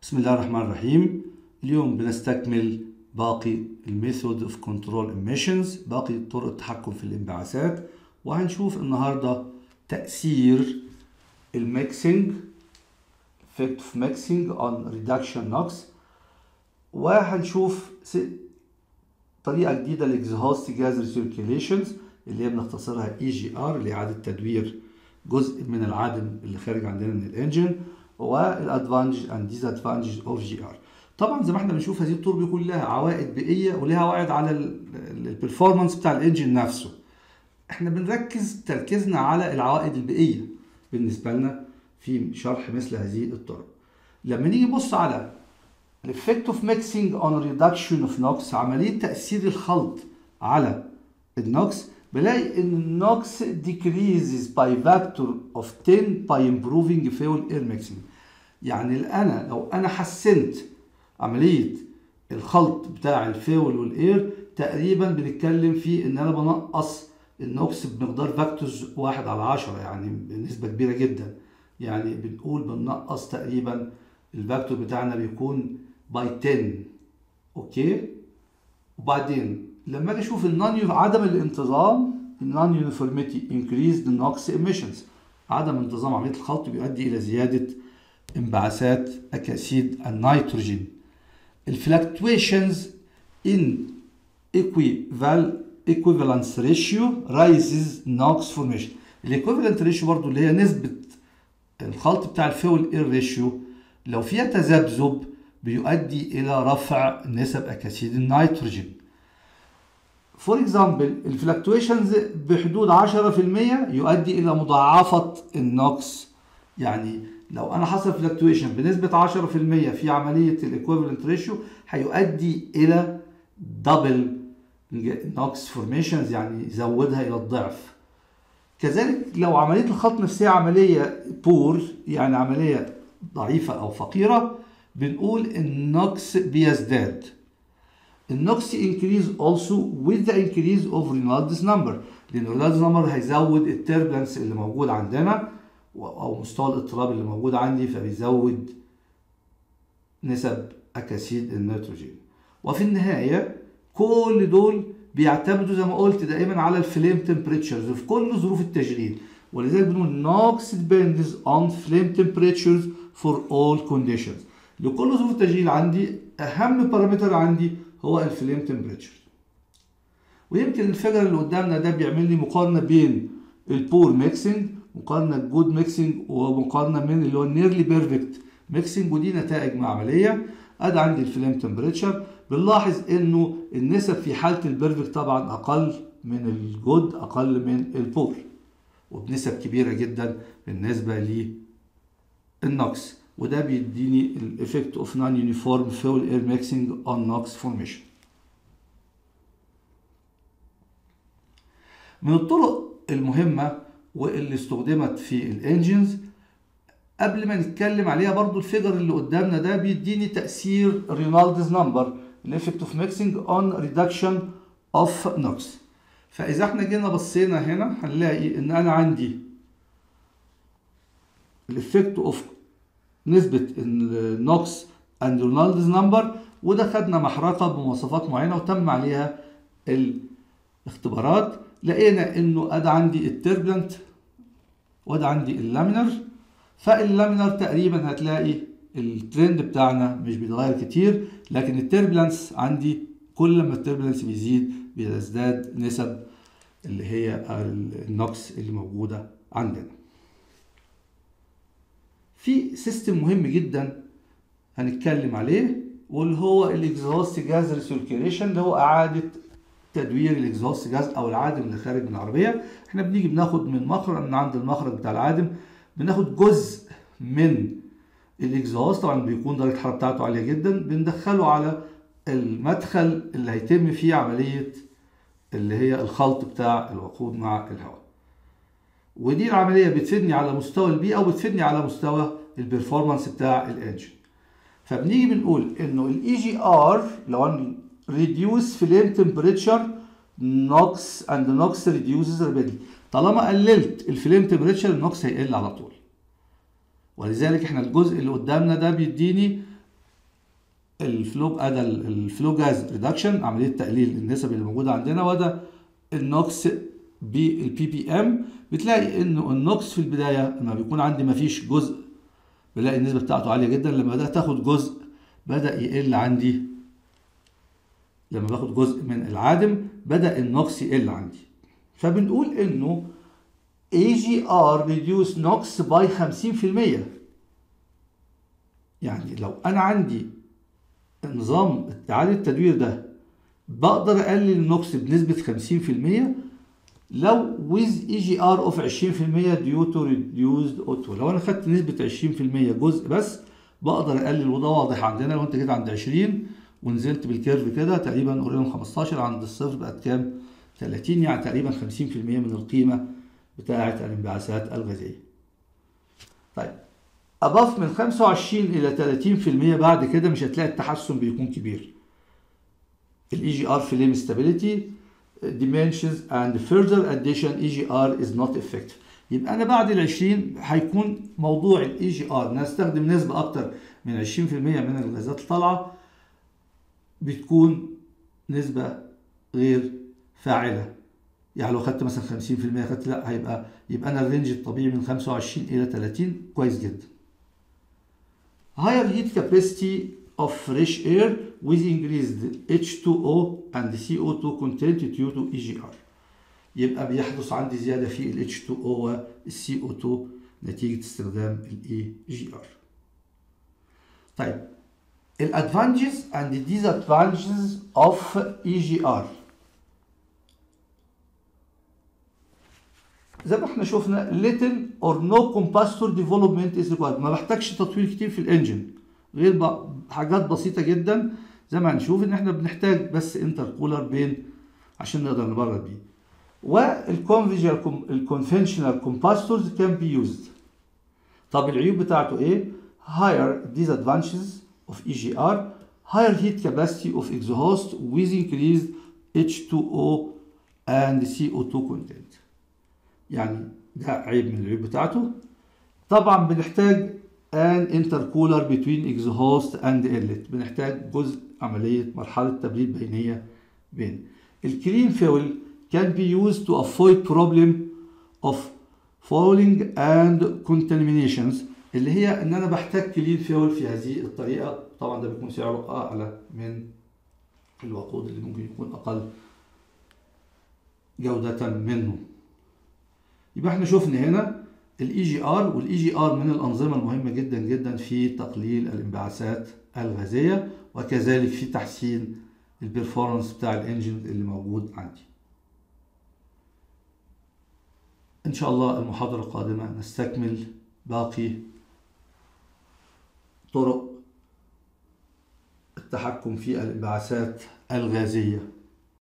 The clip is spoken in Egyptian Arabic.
بسم الله الرحمن الرحيم اليوم بنستكمل باقي الميثود اوف كنترول ايميشنز باقي طرق التحكم في الانبعاثات وهنشوف النهارده تأثير الميكسينج effect of mixing on reduction NOx وهنشوف س- طريقة جديدة لإكزهوست جاز ريسيركيليشنز اللي هي بنختصرها اي جي ار اللي هي إعادة تدوير جزء من العدم اللي خارج عندنا من الانجن والادفانتج اند ديزادفانتج اوف جي ار طبعا زي ما احنا بنشوف هذه الطرق بيكون لها عوائد بيئيه ولها عوائد على البرفورمانس بتاع الانجن نفسه احنا بنركز تركيزنا على العوائد البيئيه بالنسبه لنا في شرح مثل هذه الطرق لما نيجي نبص على الافكت اوف ميكسينج اون ريدكشن اوف نوكس عمليه تاثير الخلط على النوكس بلاقي ان النوكس decreases by factor of 10 by improving fuel air mixing يعني انا لو انا حسنت عمليه الخلط بتاع الفيول والاير تقريبا بنتكلم في ان انا بنقص النوكس بمقدار فاكتورز واحد على عشرة يعني بنسبة كبيرة جدا يعني بنقول بننقص تقريبا الفاكتور بتاعنا بيكون باي 10 اوكي وبعدين لما اجي اشوف النون عدم الانتظام النون يونيفورميتي انكريز ذا نوكس ايميشنز عدم انتظام عمليه الخلط بيؤدي الى زياده انبعاثات اكاسيد النيتروجين الفلكتويشنز ان equivalence ratio rises NOx formation الايكويفالنت ريشيو برضو اللي هي نسبة الخلط بتاع الفيول اير ريشيو لو فيها تذبذب بيؤدي إلى رفع نسب أكاسيد النيتروجين فور اكزامبل الفلكتويشنز بحدود 10% يؤدي إلى مضاعفة النوكس يعني لو أنا حصل فلكتويشن بنسبة 10% في عملية الايكويفالنت ريشيو هيؤدي إلى دبل نوكس فورميشنز يعني يزودها الى الضعف كذلك لو عمليه الخلط نفسها عمليه بور يعني عمليه ضعيفه او فقيره بنقول النوكس بيزداد النوكس increase also with the increase of Reynolds number لان Reynolds number هيزود التربلنس اللي موجود عندنا او مستوى الاضطراب اللي موجود عندي فبيزود نسب اكاسيد النيتروجين وفي النهايه كل دول بيعتمدوا زي ما قلت دائما على الفليم تمبريتشرز في كل ظروف التشغيل ولذلك بنقول نوكس depends on flame temperatures for all conditions لكل ظروف التشغيل عندي اهم بارامتر عندي هو الفليم تمبريتشر ويمكن الفيجر اللي قدامنا ده بيعمل لي مقارنه بين البور ميكسنج مقارنه جود ميكسنج ومقارنه من اللي هو نيرلي بيرفكت ميكسنج ودي نتائج معمليه ادي عندي الفليم تمبريتشر بنلاحظ انه النسب في حاله البيرفكت طبعا اقل من الجود اقل من البور وبنسب كبيره جدا بالنسبه للنوكس وده بيديني الايفكت اوف نون يونيفورم فيول اير ميكسنج اون نوكس فورميشن من الطرق المهمه واللي استخدمت في الانجنز قبل ما نتكلم عليها برضو الفيجر اللي قدامنا ده بيديني تأثير رينالدز نمبر الافكت اوف ميكسنج اون ريدكشن اوف نوكس فاذا احنا جينا بصينا هنا هنلاقي ان انا عندي الافكت اوف نسبة النوكس اند رينالدز نمبر وده خدنا محرقة بمواصفات معينة وتم عليها الاختبارات لقينا انه ادي عندي التربلنت وده عندي اللامينر فاللامينر تقريبا هتلاقي الترند بتاعنا مش بيتغير كتير لكن التربلنس عندي كل ما التربلنس بيزيد بيزداد نسب اللي هي النوكس اللي موجودة عندنا في سيستم مهم جدا هنتكلم عليه واللي هو الاكزهوست جاز ريسيركيليشن اللي هو اعادة تدوير الاكزهوست جاز او العادم اللي خارج من العربية احنا بنيجي بناخد من مخرج من عند المخرج بتاع العادم بناخد جزء من الاكزهوست طبعا بيكون درجه الحراره بتاعته عاليه جدا بندخله على المدخل اللي هيتم فيه عمليه اللي هي الخلط بتاع الوقود مع الهواء ودي العمليه بتفيدني على مستوى البيئه وبتفيدني على مستوى البرفورمانس بتاع الانجن فبنيجي بنقول انه الاي جي ار لو انا ريديوس فليم تمبريتشر نوكس اند نوكس ريديوسز رابيدلي طالما قللت الفليم تمبريتشر النوكس هيقل على طول ولذلك احنا الجزء اللي قدامنا ده بيديني الفلو ادى الفلو جاز ريدكشن عمليه تقليل النسب اللي موجوده عندنا وده النوكس بالبي بي ام بتلاقي انه النوكس في البدايه لما بيكون عندي ما فيش جزء بلاقي النسبه بتاعته عاليه جدا لما بدات اخد جزء بدا يقل عندي لما باخد جزء من العادم بدا النوكس يقل عندي فبنقول انه AGR reduce NOx by 50% يعني لو انا عندي نظام اعاده التدوير ده بقدر اقلل النوكس بنسبه 50% لو with EGR of 20% due to reduced auto لو انا خدت نسبه 20% جزء بس بقدر اقلل وده واضح عندنا لو انت كده عند 20 ونزلت بالكيرف كده تقريبا قريب من 15 عند الصفر بقت كام 30 يعني تقريبا 50% من القيمه بتاعه الانبعاثات الغازيه طيب أضاف من 25 إلى 30% بعد كده مش هتلاقي التحسن بيكون كبير. الاي جي ار flame stability dimensions and further addition EGR is not effective. يبقى أنا بعد ال 20 هيكون موضوع الاي جي ار نستخدم نسبة أكتر من 20% من الغازات الطالعة بتكون نسبة غير فاعلة. يعني لو خدت مثلا 50% خدت لا هيبقى يبقى أنا الرينج الطبيعي من 25 إلى 30 كويس جدا. higher heat capacity of fresh air with increased H2O and CO2 content due to EGR يبقى بيحدث عندي زيادة في ال H2O وال CO2 نتيجة استخدام ال EGR طيب ال advantages and the disadvantages of EGR زي ما احنا شفنا little or no combustor development is required ما بحتاجش تطوير كتير في الانجن غير حاجات بسيطه جدا زي ما هنشوف ان احنا بنحتاج بس انتر كولر بين عشان نقدر نبرد بيه والكونفيجنال الكونفنشنال كومباستورز كان بي يوزد طب العيوب بتاعته ايه higher disadvantages of EGR higher heat capacity of exhaust with increased H2O and CO2 content يعني ده عيب من العيوب بتاعته طبعا بنحتاج ان انتركولر بين اكزهوست اند انلت بنحتاج جزء عمليه مرحله تبريد بينيه بين الكلين فيول can be used to avoid problem of fouling and contaminations اللي هي ان انا بحتاج كلين فيول في هذه الطريقه طبعا ده بيكون سعره اعلى من الوقود اللي ممكن يكون اقل جوده منه يبقى احنا شفنا هنا الاي جي ار والاي جي ار من الانظمه المهمه جدا جدا في تقليل الانبعاثات الغازيه وكذلك في تحسين البرفورمانس بتاع الانجن اللي موجود عندي ان شاء الله المحاضره القادمه نستكمل باقي طرق التحكم في الانبعاثات الغازيه